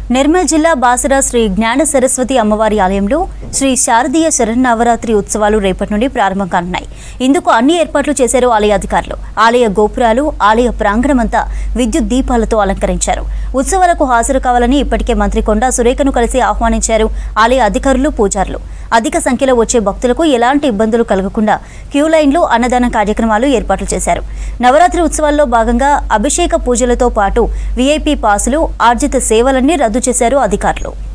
నిర్మల్ జిల్లా బాసర శ్రీ జ్ఞాన సరస్వతి అమ్మవారి ఆలయంలో శ్రీ శారదీయ శరన్నవరాత్రి ఉత్సవాలు రేపటి నుండి ప్రారంభం కానున్నాయి ఇందుకు అన్ని ఏర్పాట్లు చేశారు ఆలయ అధికారులు ఆలయ గోపురాలు ఆలయ ప్రాంగణమంతా విద్యుత్ దీపాలతో అలంకరించారు ఉత్సవాలకు హాజరు కావాలని ఇప్పటికే మంత్రి కొండా సురేఖను కలిసి ఆహ్వానించారు ఆలయ అధికారులు పూజారులు అధిక సంఖ్యలో వచ్చే భక్తులకు ఎలాంటి ఇబ్బందులు కలగకుండా క్యూ లైన్లు అన్నదాన కార్యక్రమాలు ఏర్పాట్లు చేశారు నవరాత్రి ఉత్సవాల్లో భాగంగా అభిషేక పూజలతో పాటు వీఐపీ పాసులు ఆర్జిత సేవలన్నీ రద్దు చేశారు అధికారులు